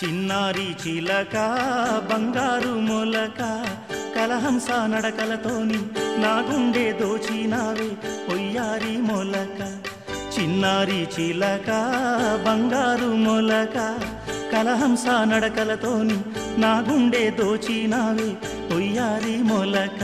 చిన్నారి చిలక బంగారు మొలక కలహంస నడకలతోని నా గుండె దోచినావే పొయ్యారి మొలక చిన్నారి చిలక బంగారు మొలక కలహంస నడకలతోని నా గుండె దోచినావే పొయ్యారి మొలక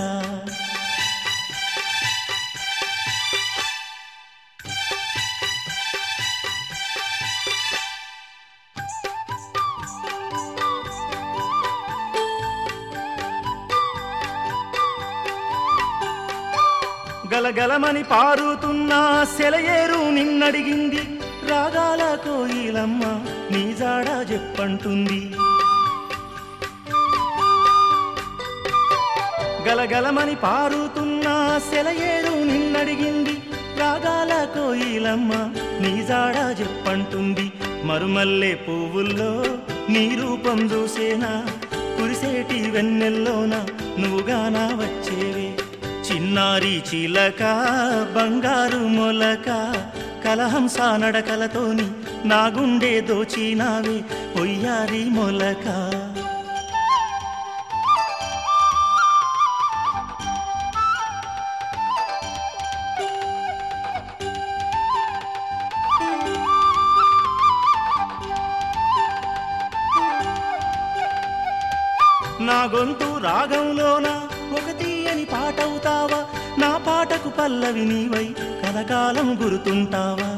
గలగలమని పారుతున్న సెలయేరు నిన్నడిగింది రాగాల కోయిలమ్మ నీ జాడ చెప్పంటుంది గలగలమని పారుతున్న సెలయేరు నిన్నడిగింది రాగాల కోయిలమ్మ నీ జాడ చెప్పంటుంది మరుమల్లె పువ్వుల్లో నీ రూపం చూసేనా కురిసేటి వెన్నెల్లోన నువ్వుగానా వచ్చేవే చిన్నారి చిలక బంగారు మొలక కలహంస నడకలతోని నా గుండె దోచినావే పొయ్యారి మొలక నా గొంతు రాగంలోన ఒక తీయని పాటవుతావా నా పాటకు పల్లవి నీవై కలకాలం గురుతుంటావా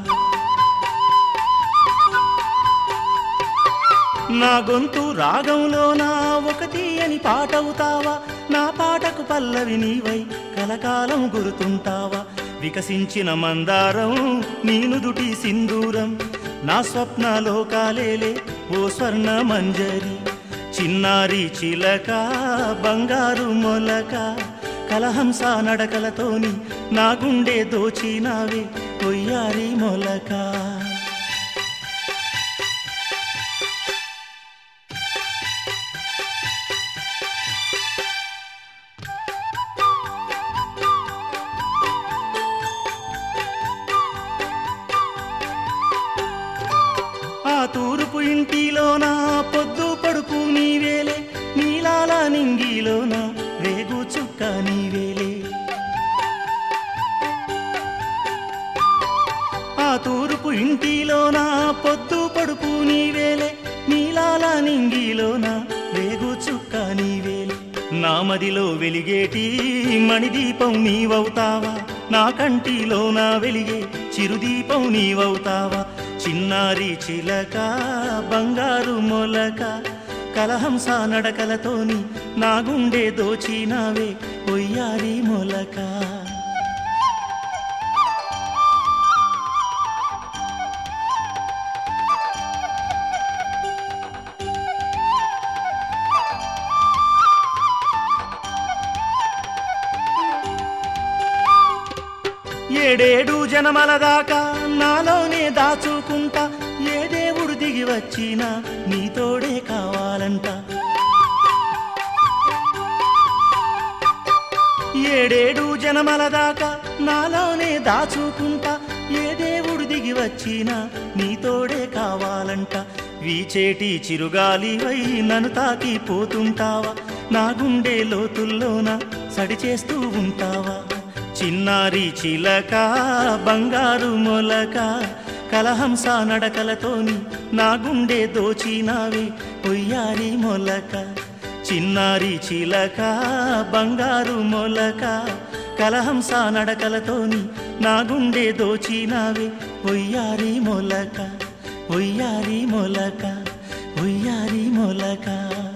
నా గొంతు రాగంలోన ఒక తీయని పాటవుతావా నా పాటకు పల్లవి నీవై కలకాలం గురుతుంటావా వికసించిన మందారం నీనుదుటి సింధూరం నా స్వప్న లోకాలేలే ఓ స్వర్ణ మంజరి చిన్నారి చిలక బంగారు మొలక కలహంస నడకలతోని నా గుండె దోచినావే కొయ్యారి మొలక ఆ తూర్పు ఇంటిలోన పొద్దు పడుపు నీవేలే నీలాల నింగిలోన వేగు చుక్క నీవేలే ఆ తూర్పు ఇంటిలోన పొద్దు పడుపు నీవేలే నీలాల నింగిలోన వేగు చుక్క నీవేలే నా మదిలో వెలిగేటి మణిదీపం నీవవుతావా నా కంటిలో నా వెలిగే చిరుదీపం నీవవుతావా చిన్నారి చిలక బంగారు మొలక కలహంస నడకలతోని నా గుండె దోచినావే పొయ్యారి మొలక ఏడేడు జనమల దాకా నాలోనే దాచుకుంటా ఏ దేవుడు దిగి వచ్చినా నీతోడే కావాలంట ఏడేడు జనమల దాకా నాలోనే దాచుకుంటా ఏ దేవుడు దిగి వచ్చినా నీతోడే కావాలంట వీచేటి చిరుగాలివై నన్ను తాకి పోతుంటావా నా గుండె లోతుల్లోన సడి చేస్తూ ఉంటావా చిన్నారి చిలక బంగారు మొలక కలహంస నడకలతోని నా గుండె దోచినావే పొయ్యారి మొలక చిన్నారి చిలక బంగారు మొలక కలహంస నడకలతోని నా గుండె దోచినావే పొయ్యారి మొలక పొయ్యారి మొలక పొయ్యారి మొలక